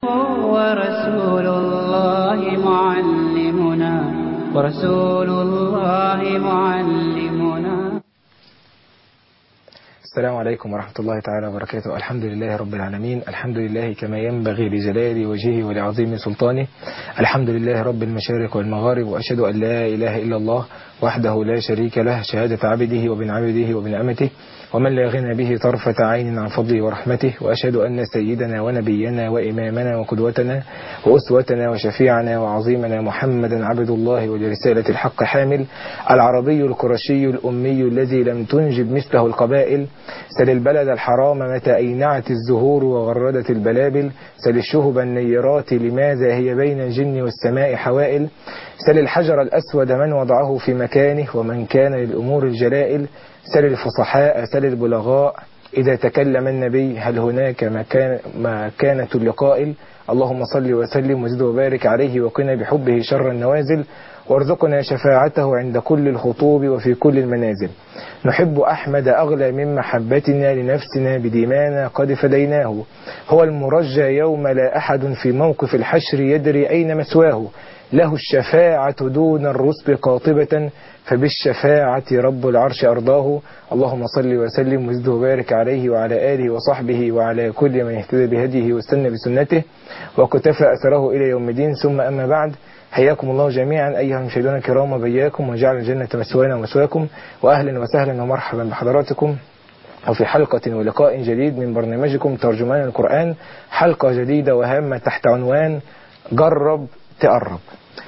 ورسول الله معلمنا ورسول الله معلمنا السلام عليكم ورحمة الله تعالى وبركاته الحمد لله رب العالمين الحمد لله كما ينبغي لجلال وجهه ولعظيم سلطانه الحمد لله رب المشارق والمغارب وأشهد أن لا إله إلا الله وحده لا شريك له شهادة عبده وبن عبده وبن أمته ومن لا غنى به طرفة عين عن فضله ورحمته وأشهد أن سيدنا ونبينا وإمامنا وقدوتنا وأسوتنا وشفيعنا وعظيمنا محمدا عبد الله ولرسالة الحق حامل العربي القرشي الأمي الذي لم تنجب مثله القبائل سل البلد الحرام متى أينعت الزهور وغردت البلابل سل الشهب النيرات لماذا هي بين الجن والسماء حوائل سل الحجر الأسود من وضعه في مكانه ومن كان للأمور الجلائل سل الفصحاء سل البلغاء إذا تكلم النبي هل هناك مكان ما كانت اللقائل اللهم صل وسلم وزد وبارك عليه وقنا بحبه شر النوازل وارزقنا شفاعته عند كل الخطوب وفي كل المنازل نحب أحمد أغلى من محبتنا لنفسنا بديمانا قد فديناه هو المرجى يوم لا أحد في موقف الحشر يدري أين مسواه له الشفاعة دون الرسل قاطبة فبالشفاعة رب العرش أرضاه اللهم صل وسلم وزد وبارك عليه وعلى آله وصحبه وعلى كل من اهتدى بهديه واستنى بسنته وكتفى أثره إلى يوم الدين ثم أما بعد حياكم الله جميعا أيها المشاهدون الكرام وبياكم وجعل الجنة مسوانا ومسواكم وأهلا وسهلا ومرحبا بحضراتكم وفي حلقة ولقاء جديد من برنامجكم ترجمان القرآن حلقة جديدة وهامة تحت عنوان جرب تقرب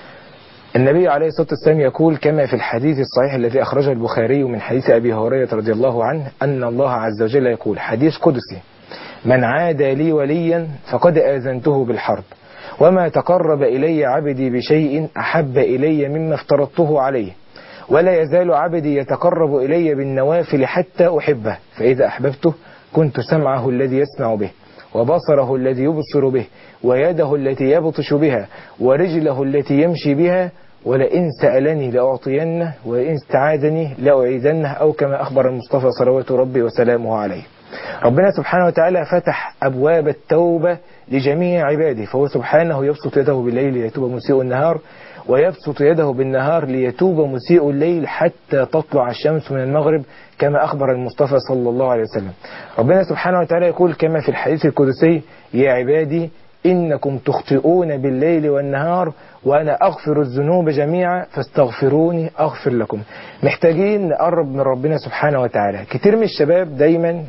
النبي عليه الصلاة والسلام يقول كما في الحديث الصحيح الذي أخرجه البخاري من حديث أبي هريرة رضي الله عنه أن الله عز وجل يقول حديث قدسي من عادى لي وليا فقد آذنته بالحرب وما تقرب إلي عبدي بشيء أحب إلي مما افترضته عليه ولا يزال عبدي يتقرب إلي بالنوافل حتى أحبه فإذا أحببته كنت سمعه الذي يسمع به وبصره الذي يبصر به ويده التي يبطش بها ورجله التي يمشي بها ولئن سألني لأعطينه وإن استعاذني لأعيذنه أو كما أخبر المصطفى صلوات ربي وسلامه عليه ربنا سبحانه وتعالى فتح أبواب التوبة لجميع عباده فهو سبحانه يبسط يده بالليل ليتوب مسيء النهار ويبسط يده بالنهار ليتوب مسيء الليل حتى تطلع الشمس من المغرب كما أخبر المصطفى صلى الله عليه وسلم ربنا سبحانه وتعالى يقول كما في الحديث القدسي يا عبادي إنكم تخطئون بالليل والنهار وأنا أغفر الذنوب جميعا فاستغفروني أغفر لكم محتاجين نقرب من ربنا سبحانه وتعالى كتير من الشباب دايما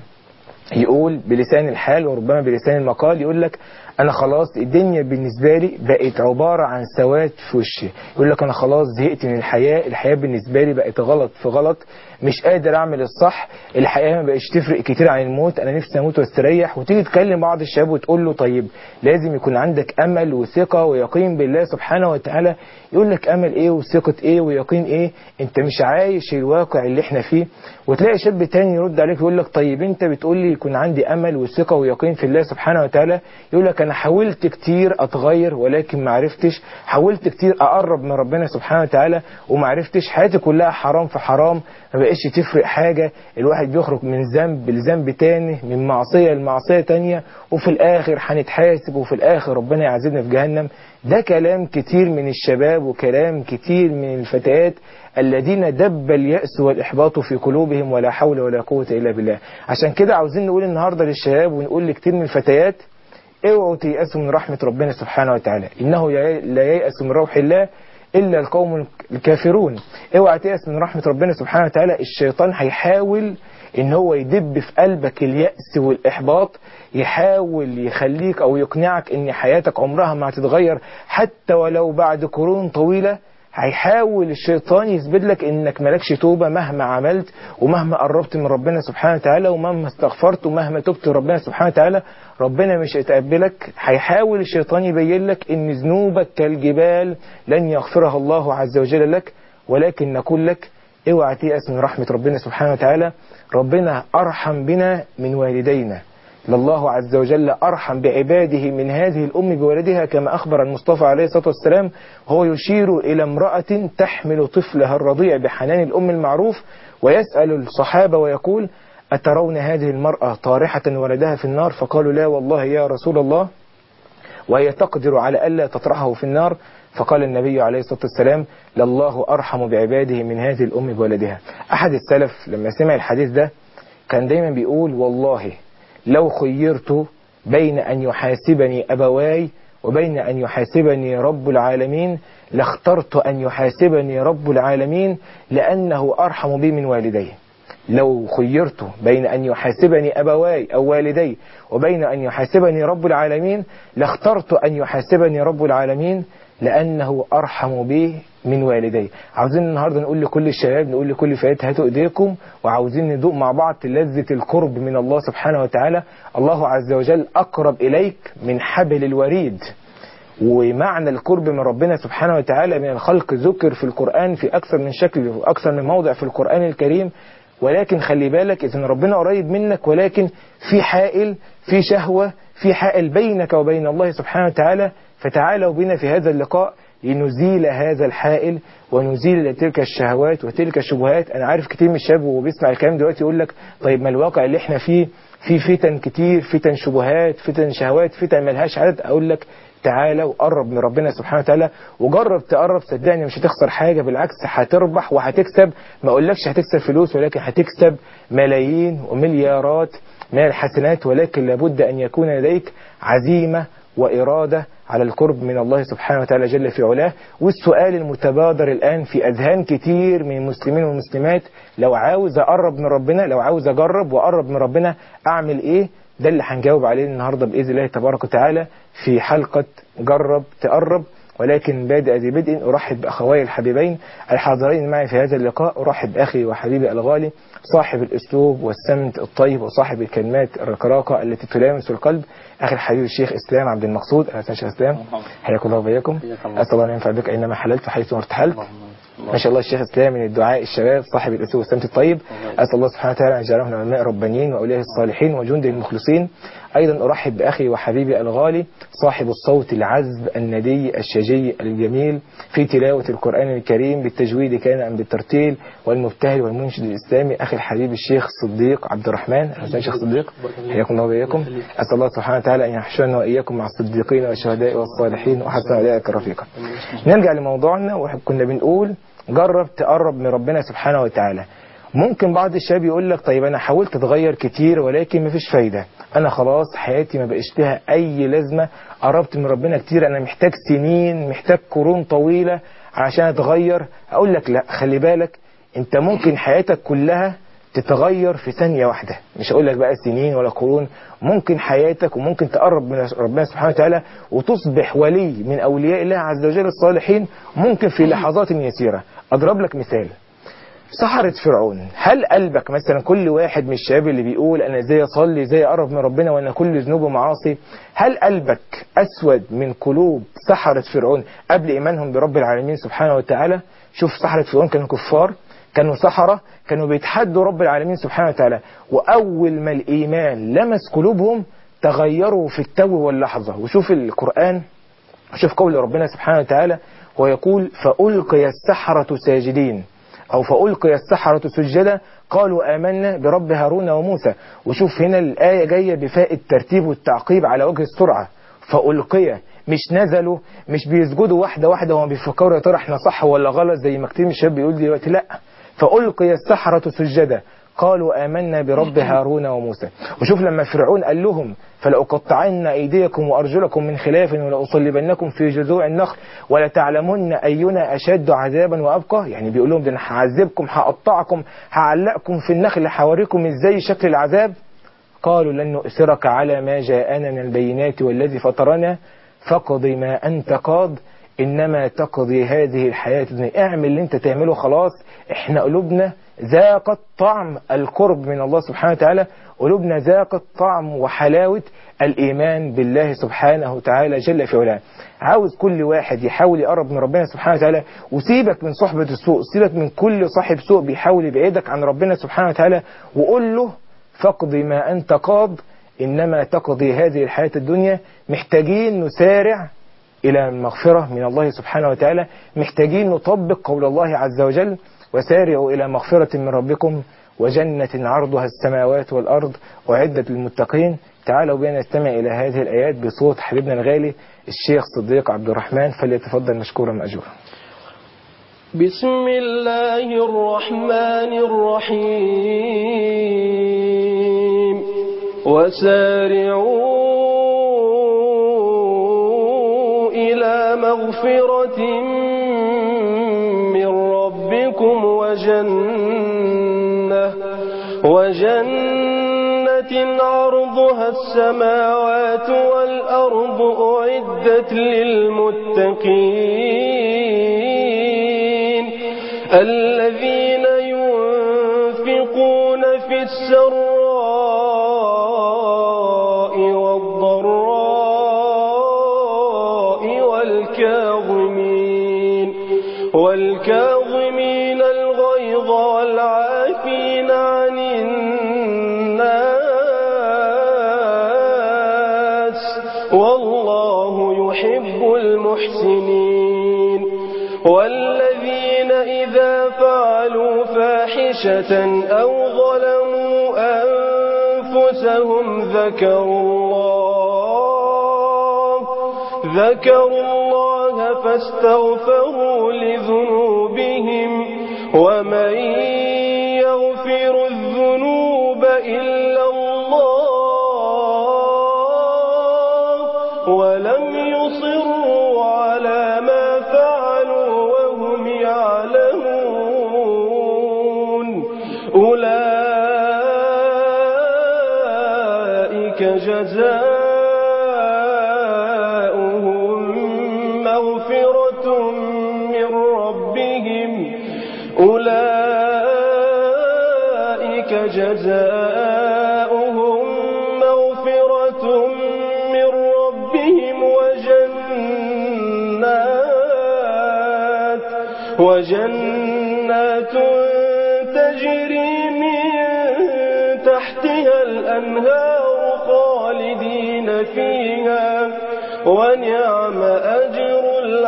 يقول بلسان الحال وربما بلسان المقال يقول لك انا خلاص الدنيا بالنسبه لي بقت عباره عن سواد في وشي يقول لك انا خلاص زهقت من الحياه الحياه بالنسبه لي بقت غلط في غلط مش قادر اعمل الصح الحياه ما بقتش تفرق كتير عن الموت انا نفسي اموت واستريح وتيجي تكلم بعض الشباب وتقول له طيب لازم يكون عندك امل وثقه ويقين بالله سبحانه وتعالى يقول لك امل ايه وثقه ايه ويقين ايه انت مش عايش الواقع اللي احنا فيه وتلاقي شاب تاني يرد عليك يقول لك طيب انت بتقول لي يكون عندي امل وثقه ويقين في الله سبحانه وتعالى يقول لك انا حاولت كتير اتغير ولكن ما عرفتش حاولت كتير اقرب من ربنا سبحانه وتعالى وما عرفتش حياتي كلها حرام في حرام ما بقتش تفرق حاجة الواحد بيخرج من ذنب لذنب تاني من معصية لمعصية تانية وفي الاخر هنتحاسب وفي الاخر ربنا يعذبنا في جهنم ده كلام كتير من الشباب وكلام كتير من الفتيات الذين دب اليأس والإحباط في قلوبهم ولا حول ولا قوة إلا بالله عشان كده عاوزين نقول النهاردة للشباب ونقول لكتير من الفتيات اوعوا تيأسوا من رحمة ربنا سبحانه وتعالى إنه لا ييأس من روح الله إلا القوم الكافرون اوعى تيأس من رحمة ربنا سبحانه وتعالى الشيطان هيحاول ان هو يدب في قلبك اليأس والإحباط يحاول يخليك أو يقنعك ان حياتك عمرها ما هتتغير حتى ولو بعد قرون طويلة هيحاول الشيطان يثبت لك انك مالكش توبه مهما عملت ومهما قربت من ربنا سبحانه وتعالى ومهما استغفرت ومهما تبت ربنا سبحانه وتعالى ربنا مش هيتقبلك هيحاول الشيطان يبين لك ان ذنوبك كالجبال لن يغفرها الله عز وجل لك ولكن نقول لك اوعى تيأس من رحمة ربنا سبحانه وتعالى ربنا أرحم بنا من والدينا لله عز وجل أرحم بعباده من هذه الأم بولدها كما أخبر المصطفى عليه الصلاة والسلام هو يشير إلى امرأة تحمل طفلها الرضيع بحنان الأم المعروف ويسأل الصحابة ويقول أترون هذه المرأة طارحة ولدها في النار فقالوا لا والله يا رسول الله وهي تقدر على ألا تطرحه في النار فقال النبي عليه الصلاة والسلام لله أرحم بعباده من هذه الأم بولدها أحد السلف لما سمع الحديث ده كان دايما بيقول والله لو خيرت بين أن يحاسبني أبواي وبين أن يحاسبني رب العالمين لاخترت أن يحاسبني رب العالمين لأنه أرحم بي من والدي لو خيرت بين أن يحاسبني أبواي أو والدي وبين أن يحاسبني رب العالمين لاخترت أن يحاسبني رب العالمين لأنه أرحم بي من والدي عاوزين النهاردة نقول لكل الشباب نقول لكل فئات هاتوا إيديكم وعاوزين ندوق مع بعض لذة القرب من الله سبحانه وتعالى الله عز وجل أقرب إليك من حبل الوريد ومعنى القرب من ربنا سبحانه وتعالى من الخلق ذكر في القرآن في أكثر من شكل وأكثر من موضع في القرآن الكريم ولكن خلي بالك إذن ربنا قريب منك ولكن في حائل في شهوة في حائل بينك وبين الله سبحانه وتعالى فتعالوا بنا في هذا اللقاء لنزيل هذا الحائل ونزيل تلك الشهوات وتلك الشبهات أنا عارف كتير من الشباب وهو بيسمع الكلام دلوقتي يقول لك طيب ما الواقع اللي احنا فيه في فتن كتير فتن شبهات فتن شهوات فتن ملهاش عدد أقول لك تعالى وقرب من ربنا سبحانه وتعالى وجرب تقرب صدقني مش هتخسر حاجة بالعكس هتربح وهتكسب ما اقولكش هتكسب فلوس ولكن هتكسب ملايين ومليارات من الحسنات ولكن لابد أن يكون لديك عزيمة وإرادة على القرب من الله سبحانه وتعالى جل في علاه والسؤال المتبادر الآن في أذهان كتير من المسلمين والمسلمات لو عاوز أقرب من ربنا لو عاوز أجرب وأقرب من ربنا أعمل إيه ده اللي هنجاوب عليه النهاردة بإذن الله تبارك وتعالى في حلقة جرب تقرب ولكن بادئ ذي بدء أرحب بأخوي الحبيبين الحاضرين معي في هذا اللقاء أرحب بأخي وحبيبي الغالي صاحب الأسلوب والسمت الطيب وصاحب الكلمات الرقراقة التي تلامس القلب أخي الحبيب الشيخ إسلام عبد المقصود أهلا وسهلا شيخ إسلام حياكم الله وبياكم أسأل الله أن ينفع بك أينما حللت وحيث ارتحلت ما شاء الله الشيخ إسلام من الدعاء الشباب صاحب الأسلوب والسمت الطيب أسأل الله سبحانه وتعالى أن يجعله من علماء ربانيين وأولياء الصالحين وجنده المخلصين أيضا أرحب بأخي وحبيبي الغالي صاحب الصوت العذب الندي الشجي الجميل في تلاوة القرآن الكريم بالتجويد كان أم بالترتيل والمبتهل والمنشد الإسلامي أخي الحبيب الشيخ صديق عبد الرحمن أهلا شيخ صديق حياكم الله وإياكم أسأل الله سبحانه وتعالى أن يحشرنا وإياكم مع الصديقين والشهداء والصالحين وحسن أولئك رفيقا نرجع لموضوعنا وكنا بنقول جرب تقرب من ربنا سبحانه وتعالى ممكن بعض الشباب يقول لك طيب انا حاولت اتغير كتير ولكن مفيش فايدة انا خلاص حياتي ما بقاش لها اي لازمة قربت من ربنا كتير انا محتاج سنين محتاج قرون طويلة عشان اتغير اقول لك لا خلي بالك انت ممكن حياتك كلها تتغير في ثانية واحدة مش هقول لك بقى سنين ولا قرون ممكن حياتك وممكن تقرب من ربنا سبحانه وتعالى وتصبح ولي من أولياء الله عز وجل الصالحين ممكن في لحظات يسيرة أضرب لك مثال سحرة فرعون هل قلبك مثلا كل واحد من الشباب اللي بيقول أنا ازاي أصلي ازاي أقرب من ربنا وأنا كل ذنوب ومعاصي هل قلبك أسود من قلوب سحرة فرعون قبل إيمانهم برب العالمين سبحانه وتعالى شوف سحرة فرعون كانوا كفار كانوا سحرة كانوا بيتحدوا رب العالمين سبحانه وتعالى وأول ما الإيمان لمس قلوبهم تغيروا في التو واللحظة وشوف القرآن وشوف قول ربنا سبحانه وتعالى ويقول فألقي السحرة ساجدين أو فألقي السحرة سجدا قالوا آمنا برب هارون وموسى وشوف هنا الآية جاية بفاء الترتيب والتعقيب على وجه السرعة فألقي مش نزلوا مش بيسجدوا واحدة واحدة وهم بيفكروا يا ترى احنا صح ولا غلط زي ما كتير من الشباب بيقول دلوقتي لا فألقي السحرة سجدا قالوا آمنا برب هارون وموسى وشوف لما فرعون قال لهم فلأقطعن أيديكم وأرجلكم من خلاف ولأصلبنكم في جذوع النخل ولتعلمن أينا أشد عذابا وأبقى يعني بيقول لهم ده أنا هعذبكم هقطعكم هعلقكم في النخل هوريكم إزاي شكل العذاب قالوا لن نؤثرك على ما جاءنا من البينات والذي فطرنا فقض ما أنت قاض إنما تقضي هذه الحياة الدنيا اعمل اللي انت تعمله خلاص احنا قلوبنا ذاقت طعم القرب من الله سبحانه وتعالى قلوبنا ذاقت طعم وحلاوة الإيمان بالله سبحانه وتعالى جل في علاه عاوز كل واحد يحاول يقرب من ربنا سبحانه وتعالى وسيبك من صحبة السوء سيبك من كل صاحب سوء بيحاول يبعدك عن ربنا سبحانه وتعالى وقول له فاقضي ما أنت قاض إنما تقضي هذه الحياة الدنيا محتاجين نسارع إلى المغفرة من الله سبحانه وتعالى محتاجين نطبق قول الله عز وجل وسارعوا إلى مغفرة من ربكم وجنة عرضها السماوات والأرض أعدت للمتقين تعالوا بنا نستمع إلى هذه الآيات بصوت حبيبنا الغالي الشيخ صديق عبد الرحمن فليتفضل مشكورا مأجورا بسم الله الرحمن الرحيم وسارعوا إلى مغفرة من ربكم وجنة وجنة عرضها السماوات والأرض أعدت للمتقين الذين ينفقون في السراء والضراء والكاظمين والكاظمين الغيظ والعافين عن الناس والله يحب المحسنين والذين إذا فعلوا فاحشة أو ظلموا أنفسهم ذكروا الله ذكروا الله فاستغفروا لذنوبهم ومن يغفر الذنوب إلا الله ولم يصروا على ما فعلوا وهم يعلمون أولئك جزاؤهم مغفرة من ربهم أولئك جزاؤهم مغفرة من ربهم وجنات وجنات تجري من تحتها الأنهار خالدين فيها ونعم أجر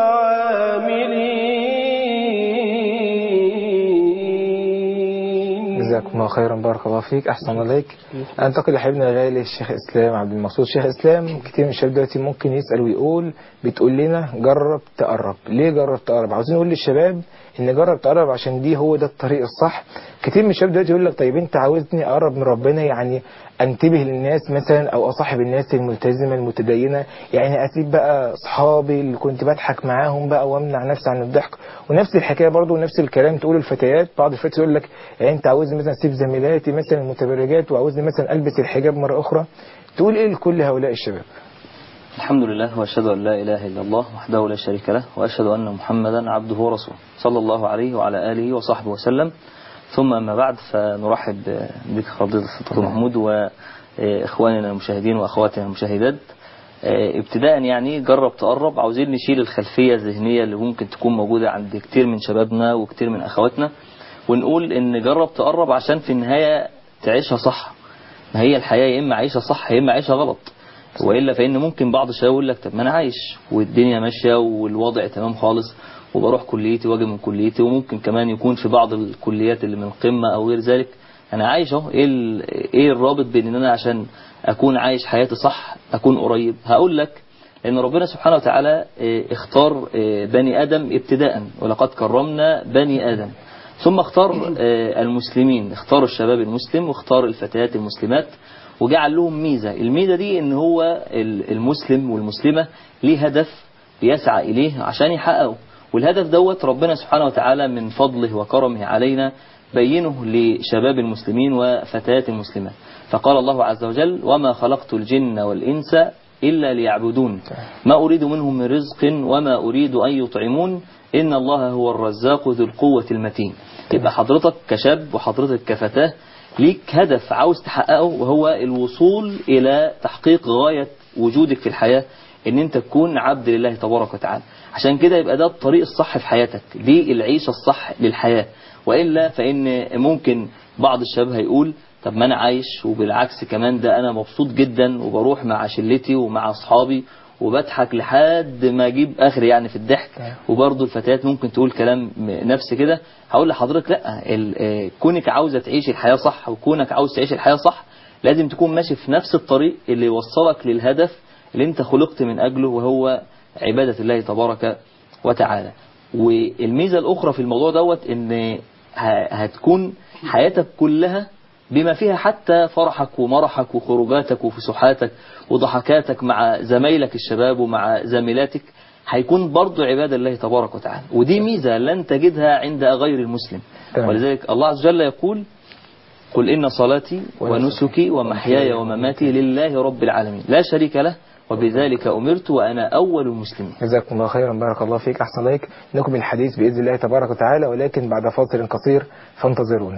العاملين جزاكم الله خيرا بارك الله فيك احسن عليك انتقل لحبيبنا الغالي الشيخ اسلام عبد المقصود شيخ اسلام كتير من الشباب دلوقتي ممكن يسال ويقول بتقول لنا جرب تقرب ليه جرب تقرب عاوزين نقول للشباب ان جرب تقرب عشان دي هو ده الطريق الصح كتير من الشباب دلوقتي يقول لك طيب انت عاوزني اقرب من ربنا يعني انتبه للناس مثلا او اصاحب الناس الملتزمه المتدينه يعني اسيب بقى اصحابي اللي كنت بضحك معاهم بقى وامنع نفسي عن الضحك ونفس الحكايه برضو ونفس الكلام تقول الفتيات بعض الفتيات يقول لك يعني انت عاوزني مثلا اسيب زميلاتي مثلا المتبرجات وعاوزني مثلا البس الحجاب مره اخرى تقول ايه لكل هؤلاء الشباب الحمد لله واشهد ان لا اله الا الله وحده لا شريك له واشهد ان محمدا عبده ورسوله صلى الله عليه وعلى اله وصحبه وسلم ثم اما بعد فنرحب بك فضيله الدكتور محمود واخواننا المشاهدين واخواتنا المشاهدات ابتداء يعني جرب تقرب عاوزين نشيل الخلفيه الذهنيه اللي ممكن تكون موجوده عند كتير من شبابنا وكتير من اخواتنا ونقول ان جرب تقرب عشان في النهايه تعيشها صح ما هي الحياه يا اما عيشها صح يا اما عيشها غلط والا فان ممكن بعض الشباب يقول لك طب ما انا عايش والدنيا ماشيه والوضع تمام خالص وبروح كليتي واجي من كليتي وممكن كمان يكون في بعض الكليات اللي من القمه او غير ذلك انا عايش اهو ايه ال- ايه الرابط بين ان انا عشان اكون عايش حياتي صح اكون قريب هقول لك ان ربنا سبحانه وتعالى اه، اختار اه، بني ادم ابتداء ولقد كرمنا بني ادم ثم اختار اه، المسلمين اختار الشباب المسلم واختار الفتيات المسلمات وجعل لهم ميزة الميزة دي ان هو ال- المسلم والمسلمة ليه هدف بيسعى إليه عشان يحققه والهدف دوت ربنا سبحانه وتعالى من فضله وكرمه علينا بينه لشباب المسلمين وفتيات المسلمات فقال الله عز وجل وما خلقت الجن والإنس إلا ليعبدون ما أريد منهم من رزق وما أريد أن يطعمون إن الله هو الرزاق ذو القوة المتين يبقى حضرتك كشاب وحضرتك كفتاة ليك هدف عاوز تحققه وهو الوصول إلى تحقيق غاية وجودك في الحياة ان انت تكون عبد لله تبارك وتعالى عشان كده يبقى ده الطريق الصح في حياتك دي العيشة الصح للحياة وإلا فإن ممكن بعض الشباب هيقول طب ما أنا عايش وبالعكس كمان ده أنا مبسوط جدا وبروح مع شلتي ومع أصحابي وبضحك لحد ما اجيب اخر يعني في الضحك وبرضه الفتيات ممكن تقول كلام نفس كده هقول لحضرتك لا ال- آه، كونك عاوزه تعيش الحياه صح وكونك عاوز تعيش الحياه صح لازم تكون ماشي في نفس الطريق اللي يوصلك للهدف اللي انت خلقت من اجله وهو عبادة الله تبارك وتعالى والميزة الاخرى في الموضوع دوت ان ه- هتكون حياتك كلها بما فيها حتى فرحك ومرحك وخروجاتك وفسحاتك وضحكاتك مع زمايلك الشباب ومع زميلاتك هيكون برضو عبادة الله تبارك وتعالى ودي ميزة لن تجدها عند غير المسلم تمام. ولذلك الله عز وجل يقول قل إن صلاتي ونسكي ومحياي ومماتي لله رب العالمين لا شريك له وبذلك أمرت وأنا أول المسلمين جزاكم الله خيرا بارك الله فيك أحسن عليك نكمل الحديث بإذن الله تبارك وتعالى ولكن بعد فاصل قصير فانتظرونا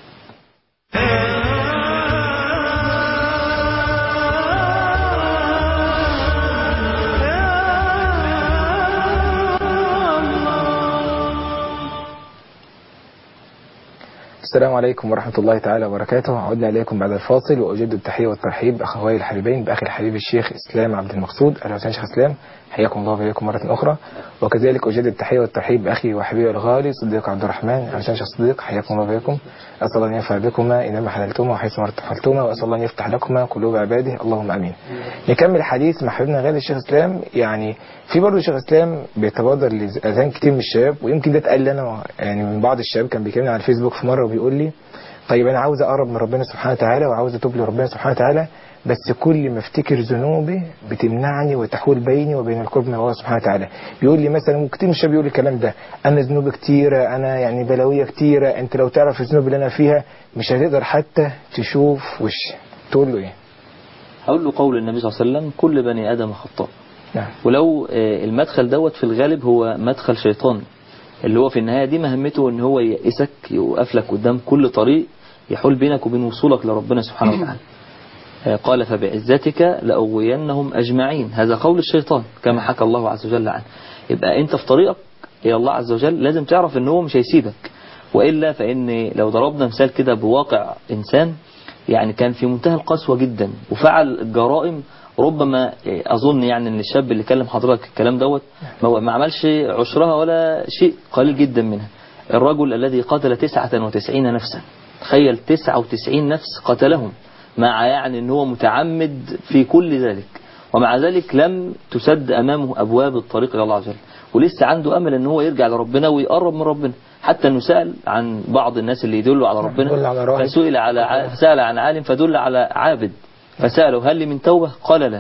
السلام عليكم ورحمة الله تعالى وبركاته عدنا إليكم بعد الفاصل وأجد التحية والترحيب بأخوي الحبيبين بأخي الحبيب الشيخ إسلام عبد المقصود أهلا وسهلا شيخ إسلام حياكم الله وإياكم مرة أخرى وكذلك أجد التحية والترحيب بأخي وحبيبي الغالي صديق عبد الرحمن أهلا وسهلا شيخ صديق حياكم الله وإياكم أسأل الله أن ينفع بكما إنما حللتما وحيث ما ارتحلتما وأسأل الله أن يفتح لكما قلوب عباده اللهم آمين نكمل الحديث مع حبيبنا غالي الشيخ إسلام يعني في برضه شيخ إسلام بيتبادر لأذهان كتير من الشباب ويمكن ده اتقال لي أنا يعني من بعض الشباب كان بيكلمني على الفيسبوك في مرة وبيقول لي طيب انا عاوز اقرب من ربنا سبحانه وتعالى وعاوز اتوب لربنا سبحانه وتعالى بس كل ما افتكر ذنوبي بتمنعني وتحول بيني وبين القرب من الله سبحانه وتعالى بيقول لي مثلا وكتير من الشباب بيقول لي الكلام ده انا ذنوبي كتيره انا يعني بلاويه كتيره انت لو تعرف الذنوب اللي انا فيها مش هتقدر حتى تشوف وشي تقول له ايه هقول له قول النبي صلى الله عليه وسلم كل بني آدم خطاء نعم ولو آه، المدخل دوت في الغالب هو مدخل شيطاني اللي هو في النهاية دي مهمته ان هو ييأسك يوقف لك قدام كل طريق يحول بينك وبين وصولك لربنا سبحانه وتعالى آه، قال فبعزتك لأغوينهم أجمعين هذا قول الشيطان كما حكى الله عز وجل عنه يبقى أنت في طريقك إلى الله عز وجل لازم تعرف ان هو مش هيسيبك وإلا فإن لو ضربنا مثال كده بواقع إنسان يعني كان في منتهى القسوة جدا وفعل جرائم ربما أظن يعني أن الشاب اللي كلم حضرتك الكلام دوت ما ما عملش عشرها ولا شيء قليل جدا منها الرجل الذي قتل 99 نفسا تخيل 99 نفس قتلهم مع يعني أن هو متعمد في كل ذلك ومع ذلك لم تسد أمامه أبواب الطريق إلى الله عز وجل ولسه عنده أمل أن هو يرجع لربنا ويقرب من ربنا حتى أنه سأل عن بعض الناس اللي يدلوا على يدل ربنا على راهب. فسئل على ع- سأل عن عالم فدل على عابد فسأله هل لي من توبة قال لا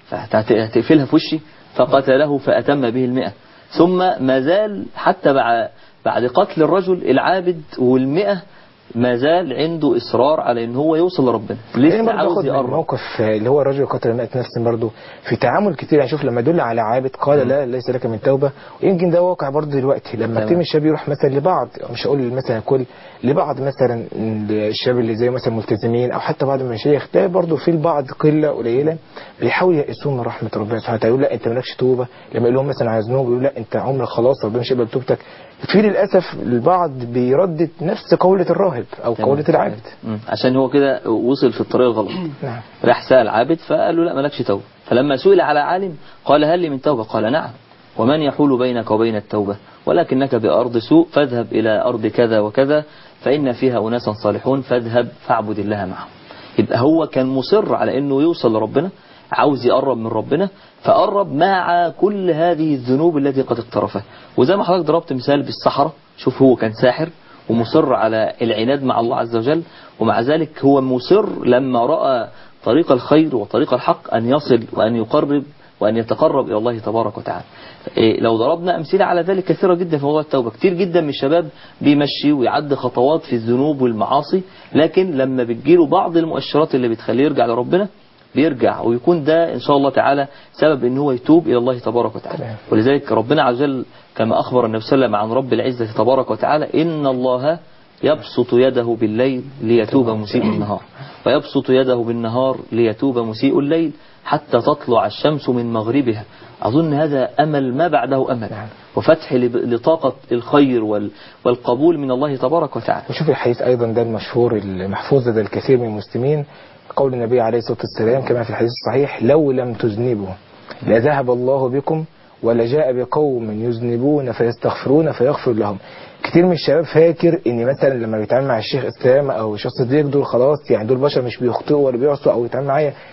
فهتقفلها في وشي فقتله فأتم به المئة ثم ما زال حتى بعد بعد قتل الرجل العابد والمئة ما زال عنده إصرار على إن هو يوصل لربنا يعني لسه برضه عاوز اخد من يقرب موقف اللي هو الرجل قتل 100 نفس برضه في تعامل كتير يعني شوف لما يدل على عابد قال لا ليس لك من توبه ويمكن ده واقع برضه دلوقتي لما تمام. تم الشاب يروح مثلا لبعض مش هقول مثلا كل لبعض مثلا الشباب اللي زي مثلا ملتزمين او حتى بعض المشايخ ده برضه في البعض قله قليله بيحاول يئسون من رحمه ربنا سبحانه وتعالى يقول لا انت مالكش توبه لما يقول لهم مثلا على ذنوب يقول لا انت عمرك خلاص ربنا مش هيقبل توبتك في للاسف البعض بيردد نفس قوله الراهب او تمام. قوله العابد مم. عشان هو كده وصل في الطريق الغلط نعم راح سأل عابد فقال له لا مالكش توبة فلما سئل على عالم قال هل لي من توبة قال نعم ومن يحول بينك وبين التوبة ولكنك بأرض سوء فاذهب إلى أرض كذا وكذا فإن فيها أناسا صالحون فاذهب فاعبد الله معهم يبقى هو كان مصر على أنه يوصل لربنا عاوز يقرب من ربنا فقرب مع كل هذه الذنوب التي قد اقترفها وزي ما حضرتك ضربت مثال بالصحراء شوف هو كان ساحر ومصر على العناد مع الله عز وجل ومع ذلك هو مصر لما رأى طريق الخير وطريق الحق أن يصل وأن يقرب وأن يتقرب إلى الله تبارك وتعالى إيه لو ضربنا أمثلة على ذلك كثيرة جدا في موضوع التوبة كتير جدا من الشباب بيمشي ويعد خطوات في الذنوب والمعاصي لكن لما بتجيله بعض المؤشرات اللي بتخليه يرجع لربنا بيرجع ويكون ده إن شاء الله تعالى سبب إن هو يتوب إلى الله تبارك وتعالى تمام. ولذلك ربنا عز وجل كما أخبر النبي صلى الله عليه وسلم عن رب العزة تبارك وتعالى إن الله يبسط يده بالليل ليتوب مسيء النهار ويبسط يده بالنهار ليتوب مسيء الليل حتى تطلع الشمس من مغربها أظن هذا أمل ما بعده أمل نعم. وفتح لب- لطاقة الخير وال- والقبول من الله تبارك وتعالى وشوف الحديث أيضا ده المشهور المحفوظ لدى الكثير من المسلمين قول النبي عليه الصلاة والسلام كما في الحديث الصحيح لو لم تذنبوا لذهب الله بكم ولجاء بقوم يذنبون فيستغفرون فيغفر لهم كتير من الشباب فاكر ان مثلا لما بيتعامل مع الشيخ اسلام او الشيخ صديق دول خلاص يعني دول بشر مش بيخطئوا ولا بيعصوا او يتعامل معايا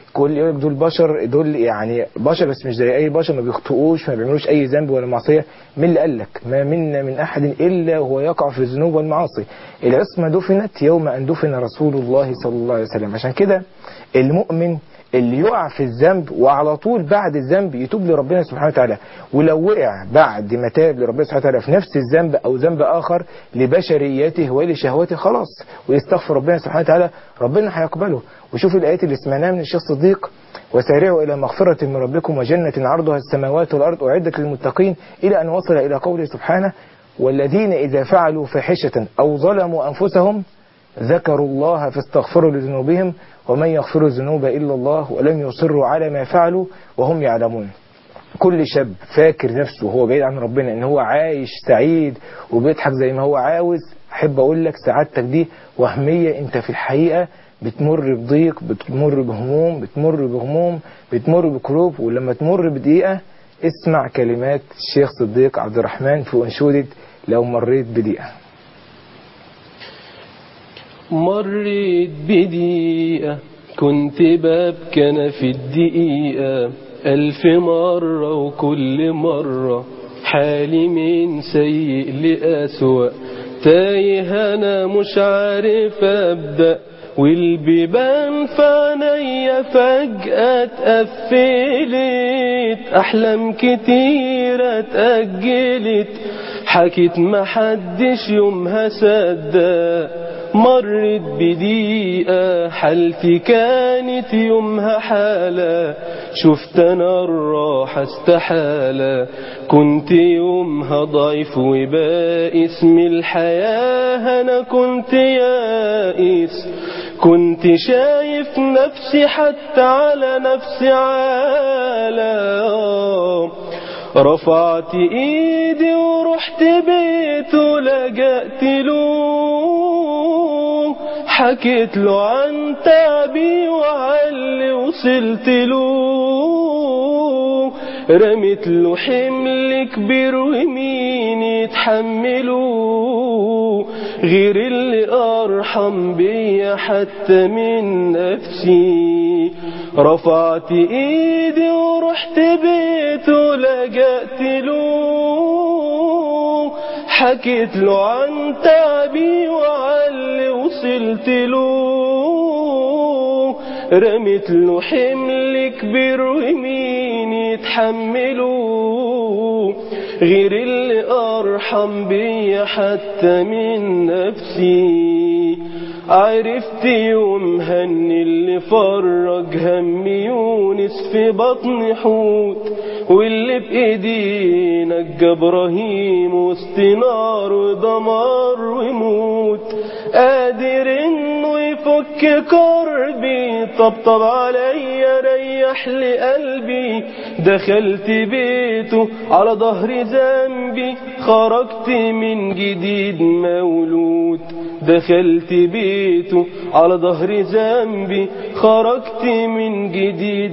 كل يقول لك دول بشر دول يعني بشر بس مش زي اي بشر ما بيخطئوش ما بيعملوش اي ذنب ولا معصيه مين اللي قال لك ما منا من احد الا وهو يقع في الذنوب والمعاصي العصمه دفنت يوم ان دفن رسول الله صلى الله عليه وسلم عشان كده المؤمن اللي يقع في الذنب وعلى طول بعد الذنب يتوب لربنا سبحانه وتعالى ولو وقع بعد ما تاب لربنا سبحانه وتعالى في نفس الذنب او ذنب اخر لبشريته ولشهوته خلاص ويستغفر ربنا سبحانه وتعالى ربنا هيقبله وشوف الايات اللي سمعناها من الشيخ الصديق وسارعوا الى مغفره من ربكم وجنه عرضها السماوات والارض اعدت للمتقين الى ان وصل الى قوله سبحانه والذين اذا فعلوا فاحشه او ظلموا انفسهم ذكروا الله فاستغفروا لذنوبهم ومن يغفر الذنوب إلا الله ولم يصروا على ما فعلوا وهم يعلمون كل شاب فاكر نفسه وهو بعيد عن ربنا ان هو عايش سعيد وبيضحك زي ما هو عاوز احب اقول لك سعادتك دي وهمية انت في الحقيقة بتمر بضيق بتمر بهموم بتمر بهموم بتمر بكروب ولما تمر بدقيقة اسمع كلمات الشيخ صديق عبد الرحمن في انشودة لو مريت بدقيقة مريت بدقيقة كنت ببكى أنا في الدقيقة ألف مرة وكل مرة حالي من سيء لأسوأ تايه أنا مش عارف أبدأ والبيبان في عينيا فجأة اتقفلت أحلام كتيرة اتأجلت حكيت محدش يومها صدق مرت بدقيقة حالتي كانت يومها حالة شفت أنا الراحة استحالة كنت يومها ضعيف وبائس من الحياة أنا كنت يائس كنت شايف نفسي حتى على نفسي عالة رفعت ايدي ورحت بيته لجأت له حكيت له عن تعبي وعلي وصلت له رميت له حمل كبير ومين يتحمله غير اللي ارحم بيا حتى من نفسي رفعت ايدي ورحت بيته لجأت له حكيت له عن تعبي وعلي وصلت له رميت له حمل كبير ومين يتحمله غير اللي أرحم بيا حتى من نفسي عرفت يومها ان اللي فرج هم يونس في بطن حوت واللي بايدينا ابراهيم وسط نار ودمار وموت قادر انه يفك كربي طبطب عليا ريح لي قلبي دخلت بيته على ظهر ذنبي خرجت من جديد مولود دخلت بيته على ظهر ذنبي خرجت من جديد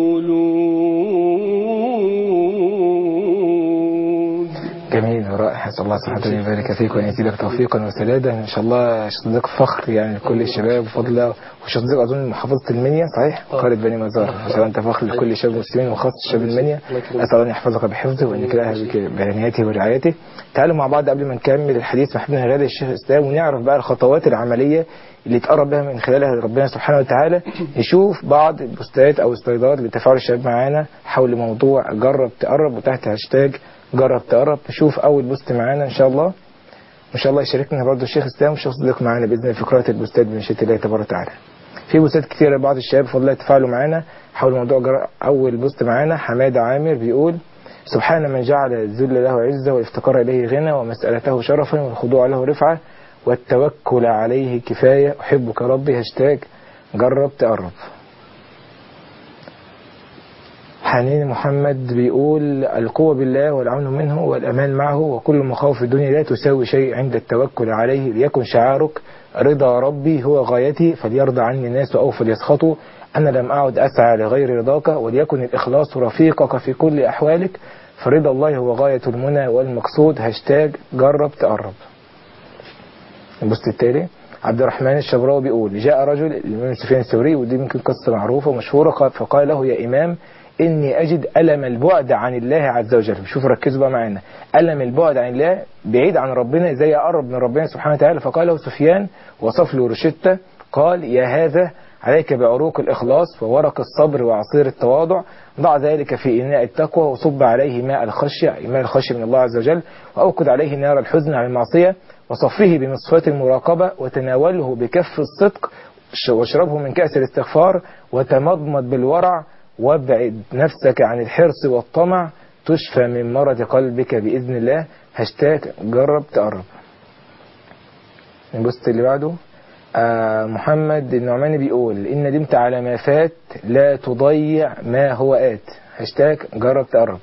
مولود جميل ورائع اسال الله سبحانه وتعالى يبارك فيك وان يزيدك توفيقا وسدادا ان شاء الله صديق فخر يعني لكل الشباب بفضل الله وصديق اظن محافظه المنيا صحيح قريه بني مزار ما شاء الله انت فخر لكل شاب مسلمين وخاصه شباب المنيا اسال الله ان يحفظك بحفظه وان يكرهك بعنايته ورعايته تعالوا مع بعض قبل ما نكمل الحديث مع حبيبنا غالي الشيخ الاسلام ونعرف بقى الخطوات العمليه اللي تقرب بها من خلالها ربنا سبحانه وتعالى نشوف بعض البوستات او السلايدات لتفاعل الشباب معانا حول موضوع جرب تقرب وتحت هاشتاج جرب تقرب نشوف اول بوست معانا ان شاء الله وان شاء الله يشاركنا برضه الشيخ اسلام والشيخ صديق معانا باذن الله في قراءه البوستات بمشيئه الله تبارك وتعالى في بوستات كتيره بعض الشباب بفضل الله تفاعلوا معانا حول موضوع جر... اول بوست معانا حماده عامر بيقول سبحان من جعل الذل له عزه والافتقار اليه غنى ومسالته شرفا والخضوع له رفعه والتوكل عليه كفايه احبك ربي هاشتاج جرب تقرب حنين محمد بيقول القوة بالله والعون منه والأمان معه وكل مخاوف الدنيا لا تساوي شيء عند التوكل عليه ليكن شعارك رضا ربي هو غايتي فليرضى عني الناس أو فليسخطوا أنا لم أعد أسعى لغير رضاك وليكن الإخلاص رفيقك في كل أحوالك فرضا الله هو غاية المنى والمقصود هاشتاج جرب تقرب البوست التالي عبد الرحمن الشبراوي بيقول جاء رجل الإمام سفيان الثوري ودي ممكن قصة معروفة ومشهورة قال- فقال له يا إمام إني أجد ألم البعد عن الله عز وجل شوفوا ركزوا بقى معانا ألم البعد عن الله بعيد عن ربنا زي أقرب من ربنا سبحانه وتعالى فقال له سفيان وصف له روشتة قال يا هذا عليك بعروق الإخلاص وورق الصبر وعصير التواضع ضع ذلك في إناء التقوى وصب عليه ماء الخشية ماء الخشية من الله عز وجل وأوقد عليه نار الحزن عن المعصية وصفه بمصفاة المراقبة وتناوله بكف الصدق ش- واشربه من كأس الاستغفار وتمضمض بالورع وابعد نفسك عن الحرص والطمع تشفى من مرض قلبك بإذن الله هاشتاج جرب تقرب نبص اللي بعده آه محمد النعماني بيقول إن ندمت على ما فات لا تضيع ما هو آت هاشتاج جرب تقرب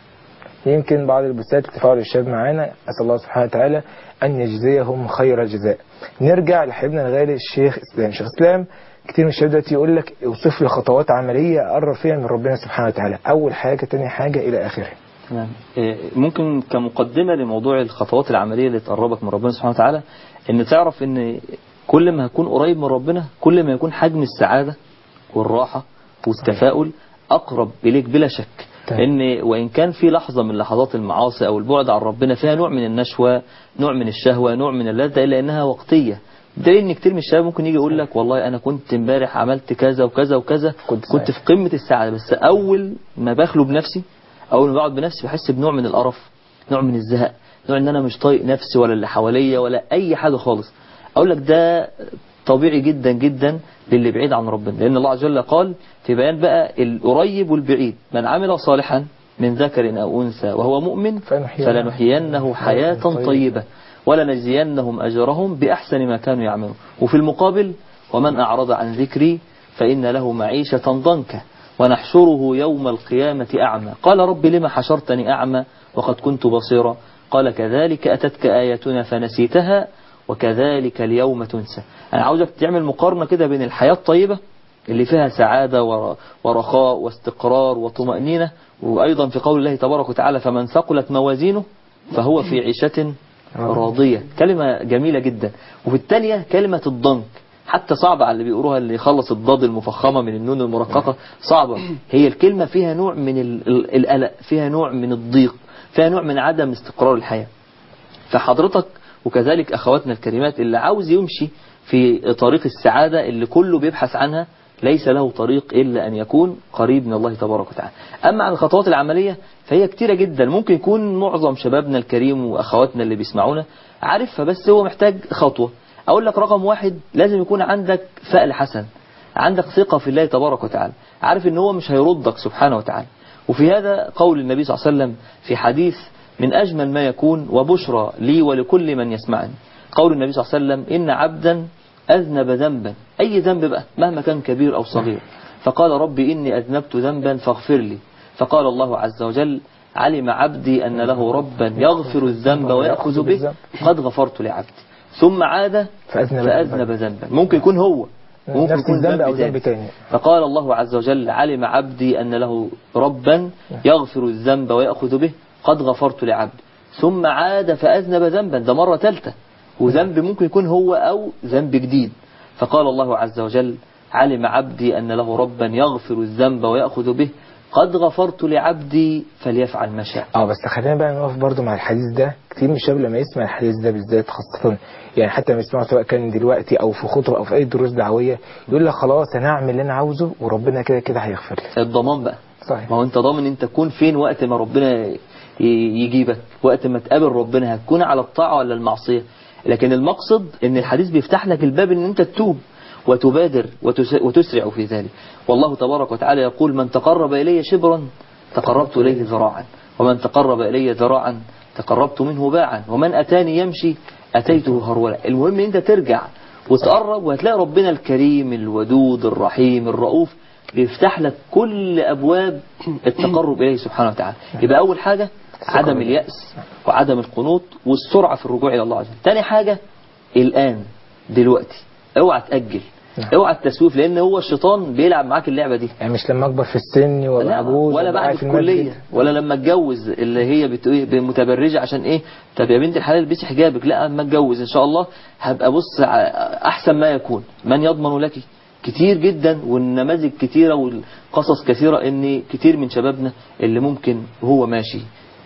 يمكن بعض البثات تفاعل الشباب معانا أسأل الله سبحانه وتعالى أن يجزيهم خير الجزاء نرجع لحبيبنا الغالي الشيخ إسلام شيخ إسلام كتير من الشباب دلوقتي يقول لك اوصف لي خطوات عملية أقرب فيها من ربنا سبحانه وتعالى أول حاجة تاني حاجة إلى آخره تمام إيه، ممكن كمقدمة لموضوع الخطوات العملية اللي تقربك من ربنا سبحانه وتعالى ان تعرف ان كل ما هكون قريب من ربنا كل ما يكون حجم السعادة والراحة والتفاؤل أقرب إليك بلا شك تمام. ان وإن كان في لحظة من لحظات المعاصي أو البعد عن ربنا فيها نوع من النشوة نوع من الشهوة نوع من اللذة إلا إنها وقتية بدليل ان كتير من الشباب ممكن يجي يقول لك والله انا كنت امبارح عملت كذا وكذا وكذا كنت كنت سعيد. في قمة السعادة بس اول ما بخلو بنفسي اول ما بقعد بنفسي بحس بنوع من القرف نوع من الزهق نوع ان انا مش طايق نفسي ولا اللي حواليا ولا اي حاجة خالص اقول لك ده طبيعي جدا جدا للي بعيد عن ربنا لان الله عز وجل قال في بيان بقى القريب والبعيد من عمل صالحا من ذكر او انثى وهو مؤمن فلنحيينه فلنحيينه حياة طيبة ولنجزينهم أجرهم بأحسن ما كانوا يعملون وفي المقابل ومن أعرض عن ذكري فإن له معيشة ضنكا ونحشره يوم القيامة أعمى قال رب لما حشرتني أعمى وقد كنت بصيرا قال كذلك أتتك آياتنا فنسيتها وكذلك اليوم تنسى أنا عاوزك تعمل مقارنة كده بين الحياة الطيبة اللي فيها سعادة ور- ورخاء واستقرار وطمأنينة وأيضا في قول الله تبارك وتعالى فمن ثقلت موازينه فهو في عيشة راضية كلمة جميلة جدا وفي الثانية كلمة الضنك حتى صعبة على اللي بيقولوها اللي يخلص الضاد المفخمة من النون المرققة صعبة هي الكلمة فيها نوع من ال- ال- القلق فيها نوع من الضيق فيها نوع من عدم استقرار الحياة فحضرتك وكذلك أخواتنا الكريمات اللي عاوز يمشي في طريق السعادة اللي كله بيبحث عنها ليس له طريق إلا أن يكون قريب من الله تبارك وتعالى أما عن الخطوات العملية فهي كتيرة جدا ممكن يكون معظم شبابنا الكريم وأخواتنا اللي بيسمعونا عارفها بس هو محتاج خطوة أقول لك رقم واحد لازم يكون عندك فأل حسن عندك ثقة في الله تبارك وتعالى عارف ان هو مش هيردك سبحانه وتعالى وفي هذا قول النبي صلى الله عليه وسلم في حديث من أجمل ما يكون وبشرى لي ولكل من يسمعني قول النبي صلى الله عليه وسلم إن عبدا أذنب ذنبا أي ذنب بقى مهما كان كبير أو صغير فقال ربي إني أذنبت ذنبا فاغفر لي فقال الله عز وجل علم عبدي أن له ربا يغفر الذنب ويأخذ به قد غفرت لعبدي ثم عاد فأذنب فأذنب ذنبا ممكن يكون هو ممكن نفس يكون الذنب أو ذنب ذنب تاني تاني فقال الله عز وجل علم عبدي أن له ربا يغفر الذنب ويأخذ به قد غفرت لعبدي ثم عاد فأذنب ذنبا ده مرة ثالثة وذنب ممكن يكون هو أو ذنب جديد فقال الله عز وجل علم عبدي أن له ربا يغفر الذنب ويأخذ به قد غفرت لعبدي فليفعل ما شاء اه بس خلينا بقى نقف برضو مع الحديث ده كتير من الشباب لما يسمع الحديث ده بالذات خاصة يعني حتى لما يسمعه سواء كان دلوقتي او في خطبة او في اي دروس دعوية يقول لك خلاص انا هعمل اللي انا عاوزه وربنا كده كده هيغفر لي الضمان بقى صحيح ما هو انت ضامن انت تكون فين وقت ما ربنا ي- يجيبك وقت ما تقابل ربنا هتكون على الطاعة ولا المعصية لكن المقصد ان الحديث بيفتح لك الباب ان انت تتوب وتبادر وتس- وتسرع في ذلك والله تبارك وتعالى يقول من تقرب إلي شبرا تقربت إليه ذراعا ومن تقرب إلي ذراعا تقربت منه باعا ومن أتاني يمشي أتيته هرولا المهم ان انت ترجع وتقرب وهتلاقي ربنا الكريم الودود الرحيم الرؤوف بيفتح لك كل أبواب التقرب إليه سبحانه وتعالى يبقى أول حاجة عدم اليأس وعدم القنوط والسرعة في الرجوع إلى الله عز وجل تاني حاجة الآن دلوقتي اوعى تأجل نعم. اوعى التسويف لان هو الشيطان بيلعب معاك اللعبه دي يعني مش لما اكبر في السن ولا لا عجوز ولا وأبقى بعد قاعد في في المسجد. الكليه ولا لما اتجوز اللي هي بت- إيه متبرجه عشان ايه طب يا بنت الحلال البسي حجابك لا اما اتجوز ان شاء الله هبقى بص ع- احسن ما يكون من يضمن لك كتير جدا والنماذج كتيره والقصص كثيره ان كتير من شبابنا اللي ممكن وهو ماشي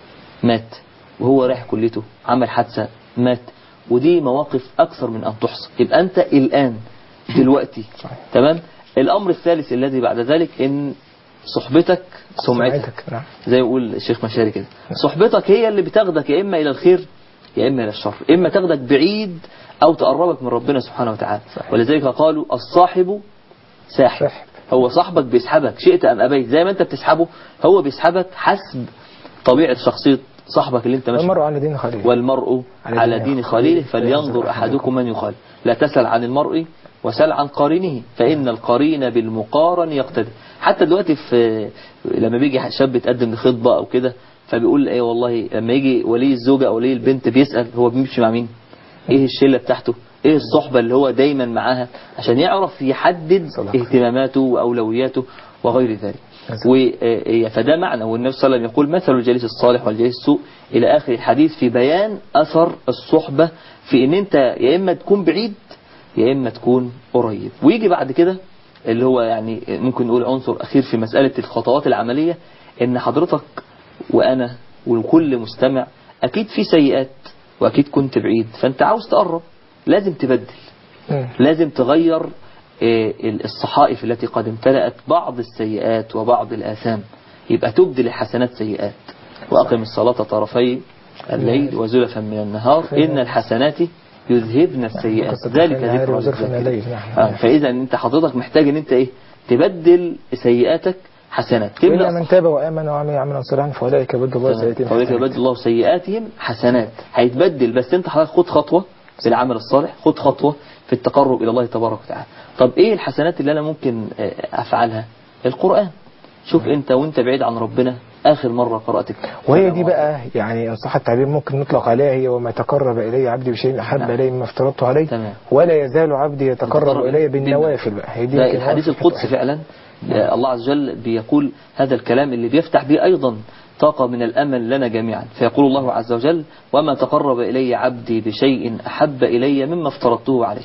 مات وهو رايح كليته عمل حادثه مات ودي مواقف اكثر من ان تحصى يبقى انت الان دلوقتي صحيح. تمام الامر الثالث الذي بعد ذلك ان صحبتك سمعتك سمعتك نعم زي ما يقول الشيخ مشاري كده صحبتك هي اللي بتاخدك يا اما الى الخير يا اما الى الشر اما تاخدك بعيد او تقربك من ربنا سبحانه وتعالى صحيح. ولذلك قالوا الصاحب ساحب ساحب. هو صاحبك بيسحبك شئت ام ابيت زي ما انت بتسحبه هو بيسحبك حسب طبيعه شخصيه صاحبك اللي انت ماشي المرء على دين خليل والمرء على على دين دين خليله خليله فلينظر أحدكم من يخالف لا تسأل عن المرء وسل عن قارنه فإن القرين بالمقارن يقتدي حتى دلوقتي في لما بيجي شاب يتقدم لخطبة أو كده فبيقول ايه والله لما يجي ولي الزوجة أو ولي البنت بيسأل هو بيمشي مع مين ايه الشلة بتاعته ايه الصحبة اللي هو دايما معاها عشان يعرف يحدد صدق. اهتماماته وأولوياته وغير ذلك و آه، فده معنى والنبي صلى الله عليه وسلم يقول مثل الجليس الصالح والجليس السوء إلى آخر الحديث في بيان أثر الصحبة في إن أنت يا إما تكون بعيد يا إما تكون قريب ويجي بعد كده اللي هو يعني ممكن نقول عنصر أخير في مسألة الخطوات العملية إن حضرتك وأنا وكل مستمع أكيد في سيئات وأكيد كنت بعيد فأنت عاوز تقرب لازم تبدل مم. لازم تغير آه، الصحائف التي قد امتلأت بعض السيئات وبعض الآثام يبقى تبدل الحسنات سيئات وأقم الصلاة طرفي الليل وزلفا من النهار إن الحسنات يذهبن السيئات قصة ذلك النهار ذكر وزلفا من للذاكرين. الليل، نعم. آه، فإذا أنت حضرتك محتاج أن أنت إيه تبدل سيئاتك حسنات إلا تملأ من تاب وآمن وعمل عملا صالحا فأولئك يبدل الله سيئاتهم فأولئك حسنات. يبدل الله سيئاتهم حسنات هيتبدل بس انت حضرتك خد خطوة في العمل الصالح خد خطوة في التقرب إلى الله تبارك وتعالى طب إيه الحسنات اللي أنا ممكن آه، أفعلها القرآن شوف أنت وأنت بعيد عن ربنا آخر مرة قرأت وهي دي بقى يعني إن صح التعبير ممكن نطلق عليها هي وما تقرب إلي عبدي بشيء أحب نعم. إليه مما افترضته عليه تمام. ولا يزال عبدي يتقرب يتقرب إلي بالنوافل. بالنوافل بقى هي دي ده يمكن الحديث واضحة القدسي كده. فعلا آه، الله عز وجل بيقول هذا الكلام اللي بيفتح به أيضا طاقة من الأمل لنا جميعا فيقول الله عز وجل وما تقرب إلي عبدي بشيء أحب إلي مما افترضته عليه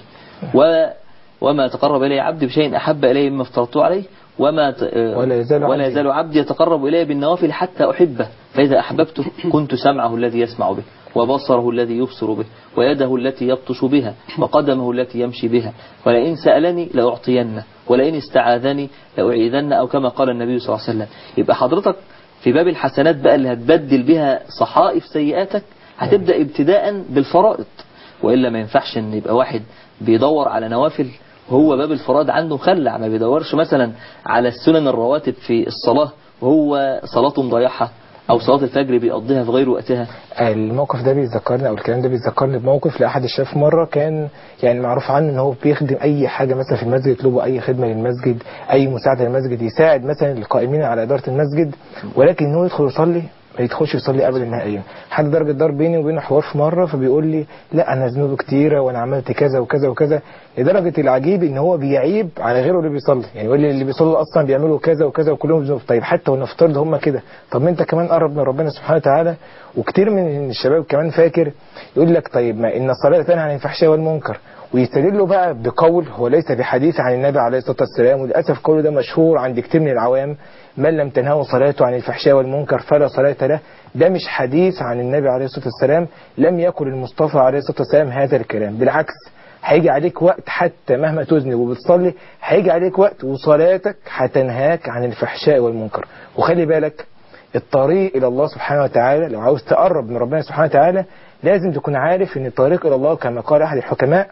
و وما تقرب إلي عبدي بشيء أحب إلي مما افترضته عليه وما ت... آه، ولا يزال ولا عبدي. يزال عبدي يتقرب إلي بالنوافل حتى أحبه فإذا أحببته كنت سمعه الذي يسمع به وبصره الذي يبصر به ويده التي يبطش بها وقدمه التي يمشي بها ولئن سألني لأعطينه ولئن استعاذني لأعيذن أو كما قال النبي صلى الله عليه وسلم يبقى حضرتك في باب الحسنات بقى اللي هتبدل بها صحائف سيئاتك هتبدأ ابتداء بالفرائض وإلا ما ينفعش ان يبقى واحد بيدور على نوافل وهو باب الفرائض عنده مخلع ما بيدورش مثلا على السنن الرواتب في الصلاة وهو صلاته مضيعها أو صلاة الفجر بيقضيها في غير وقتها الموقف ده بيذكرني او الكلام ده بيذكرني بموقف لاحد الشباب مره كان يعني معروف عنه ان هو بيخدم اي حاجه مثلا في المسجد يطلبوا اي خدمه للمسجد اي مساعده للمسجد يساعد مثلا القائمين على اداره المسجد ولكن ان هو يدخل يصلي ما يدخلش يصلي ابدا نهائيا حد درجه دار بيني وبينه حوار في مره فبيقول لي لا انا ذنوبي كتيره وانا عملت كذا وكذا وكذا لدرجه العجيب ان هو بيعيب على غيره اللي بيصلي يعني يقول لي اللي بيصلوا اصلا بيعملوا كذا وكذا وكلهم ذنوب طيب حتى ونفترض هم كده طب ما انت كمان قرب من ربنا سبحانه وتعالى وكتير من الشباب كمان فاكر يقول لك طيب ما ان الصلاه تنهى عن الفحشاء والمنكر ويستدلوا بقى بقول هو ليس بحديث عن النبي عليه الصلاه والسلام وللاسف قوله ده مشهور عند كتير من العوام من لم تنهه صلاته عن الفحشاء والمنكر فلا صلاه له ده مش حديث عن النبي عليه الصلاه والسلام لم يقل المصطفى عليه الصلاه والسلام هذا الكلام بالعكس هيجي عليك وقت حتى مهما تذنب وبتصلي هيجي عليك وقت وصلاتك هتنهاك عن الفحشاء والمنكر وخلي بالك الطريق إلى الله سبحانه وتعالى لو عاوز تقرب من ربنا سبحانه وتعالى لازم تكون عارف ان الطريق إلى الله كما قال أحد الحكماء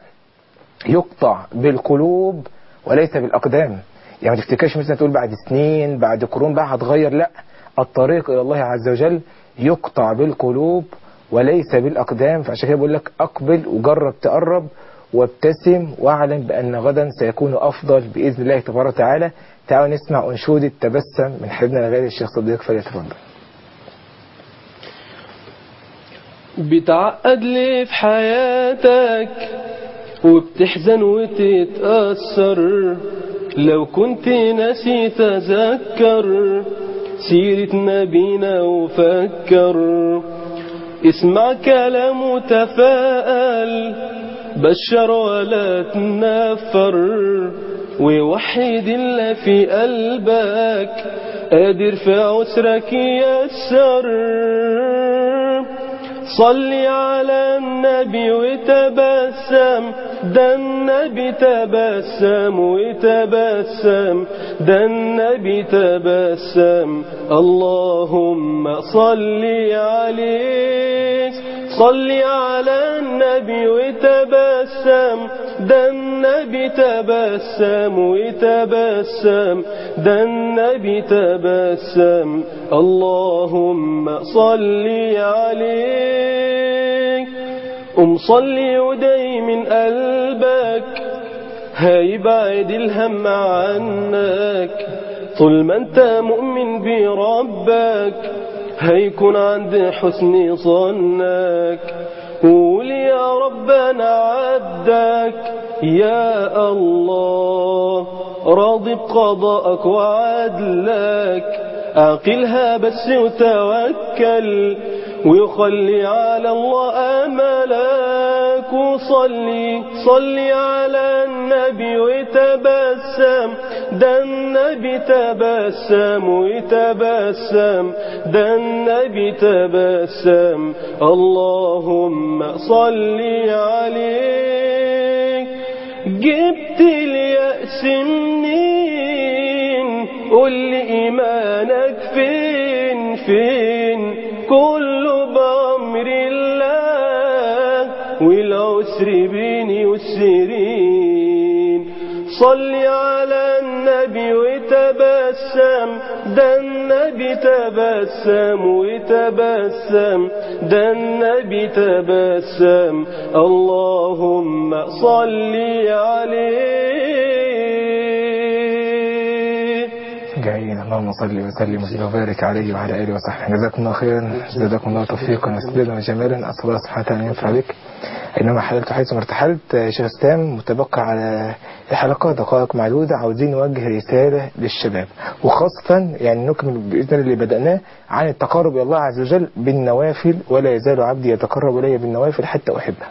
يقطع بالقلوب وليس بالأقدام يعني ما تفتكرش مثلا تقول بعد سنين بعد قرون بقى هتغير لا الطريق إلى الله عز وجل يقطع بالقلوب وليس بالأقدام فعشان كده بقول لك أقبل وجرب تقرب وابتسم واعلم بأن غدا سيكون أفضل بإذن الله تبارك وتعالى تعالوا نسمع أنشودة تبسم من حبيبنا الغالي الشيخ صديق فليتفضل بتعقد ليه في حياتك وبتحزن وتتأثر لو كنت ناسي تذكر سيرة نبينا وفكر اسمع كلام وتفاءل بشر ولا تنفر ووحد اللي في قلبك قادر في عسرك يسر صلي على النبي وتبسم ده النبي تبسم وتبسم ده النبي تبسم اللهم صلي عليه صلي على النبي وتبسم ده النبي تبسم وتبسم ده النبي تبسم اللهم صلي عليه قم صلي وداي من قلبك هيبعد الهم عنك طول ما انت مؤمن بربك هيكون عند حسن ظنك قول يا رب انا عبدك يا الله راضي بقضائك وعدلك اعقلها بس وتوكل ويخلي على الله املك وصلي صلي على النبي وتبسم ده النبي تبسم وتبسم ده النبي تبسم اللهم صلي عليه جبت اليأس منين قول لي إيمانك فين فين كله بأمر الله والعسر بيني والسرين صلي على النبي وتبسم ده النبي تبسم وتبسم ده النبي تبسم اللهم صلي عليه جميل اللهم صل وسلم وبارك عليه وعلى اله وصحبه جزاكم الله خيرا زادكم الله توفيقا وسدادا وجمالا اسال الله سبحانه وتعالى ان ينفع بك اينما حللت حيث ما ارتحلت شيخ اسلام متبقى على الحلقات دقائق معدوده عاوزين نوجه رساله للشباب وخاصه يعني نكمل باذن الله اللي بداناه عن التقرب الى الله عز وجل بالنوافل ولا يزال عبدي يتقرب الي بالنوافل حتى احبه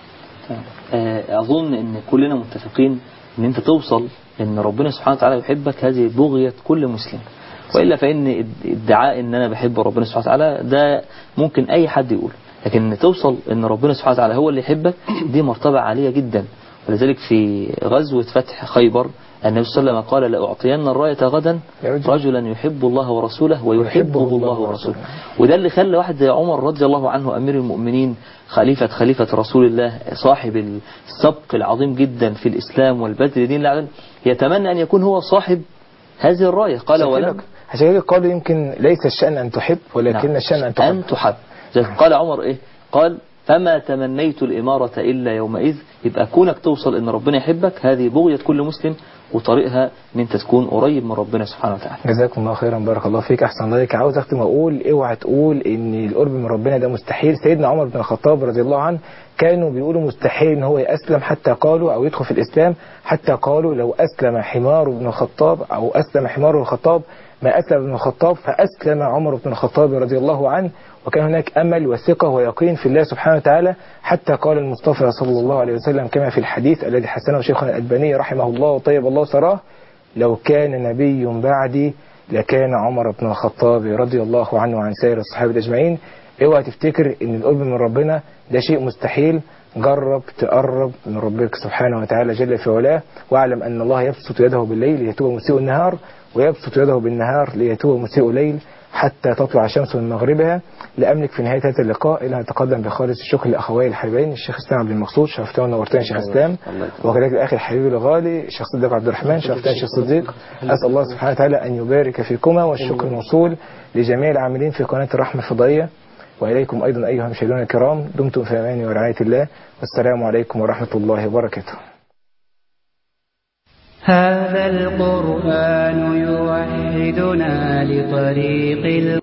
آه، أظن أن كلنا متفقين أن أنت توصل أن ربنا سبحانه وتعالى يحبك هذه بغية كل مسلم وإلا فإن ادعاء أن أنا بحب ربنا سبحانه وتعالى ده ممكن أي حد يقول لكن أن توصل أن ربنا سبحانه وتعالى هو اللي يحبك دي مرتبة عالية جدا ولذلك في غزوة فتح خيبر النبي صلى الله عليه وسلم قال لأعطين الراية غدا يا رجل. رجلا يحب الله ورسوله ويحبه الله ورسوله وده اللي خلى واحد زي عمر رضي الله عنه أمير المؤمنين خليفة خليفة رسول الله صاحب السبق العظيم جدا في الإسلام والبذل دين العالم يتمنى أن يكون هو صاحب هذه الراية قال عشان ولم كده- عشان كده قالوا يمكن ليس الشأن أن تحب ولكن نعم. الشأن أن تحب أن تحب زي قال عمر إيه قال فما تمنيت الإمارة إلا يومئذ يبقى كونك توصل إن ربنا يحبك هذه بغية كل مسلم وطريقها إن أنت تكون قريب من ربنا سبحانه وتعالى جزاكم الله خيرا بارك الله فيك احسن الله عليك عاوز اختم واقول اوعى تقول ان القرب من ربنا ده مستحيل سيدنا عمر بن الخطاب رضي الله عنه كانوا بيقولوا مستحيل ان هو يسلم حتى قالوا او يدخل في الاسلام حتى قالوا لو اسلم حمار بن الخطاب او اسلم حمار بن الخطاب ما اسلم ابن الخطاب فاسلم عمر بن الخطاب رضي الله عنه وكان هناك امل وثقه ويقين في الله سبحانه وتعالى حتى قال المصطفى صلى الله عليه وسلم كما في الحديث الذي حسنه شيخنا الالباني رحمه الله وطيب الله سراه لو كان نبي بعدي لكان عمر بن الخطاب رضي الله عنه وعن سائر الصحابة أجمعين اوعى تفتكر ان القرب من ربنا ده شيء مستحيل جرب تقرب من ربك سبحانه وتعالى جل في علاه واعلم ان الله يبسط يده بالليل ليتوب مسيء النهار ويبسط يده بالنهار ليتوب مسيء الليل حتى تطلع الشمس من مغربها لأملك في نهاية هذا اللقاء إلى أن أتقدم بخالص الشكر لأخوي الحبيبين الشيخ إسلام عبد المقصود شرفتنا ونورتنا يا شيخ إسلام الله يكرمك. وكذلك الأخ الحبيب الغالي الشيخ صديق عبد الرحمن شرفتنا يا شيخ صديق أسأل الله سبحانه وتعالى أن يبارك فيكما والشكر موصول لجميع العاملين في قناة الرحمة الفضائية وإليكم أيضا أيها المشاهدون الكرام دمتم في أمان ورعاية الله والسلام عليكم ورحمة الله وبركاته هذا القرآن يوحدنا لطريق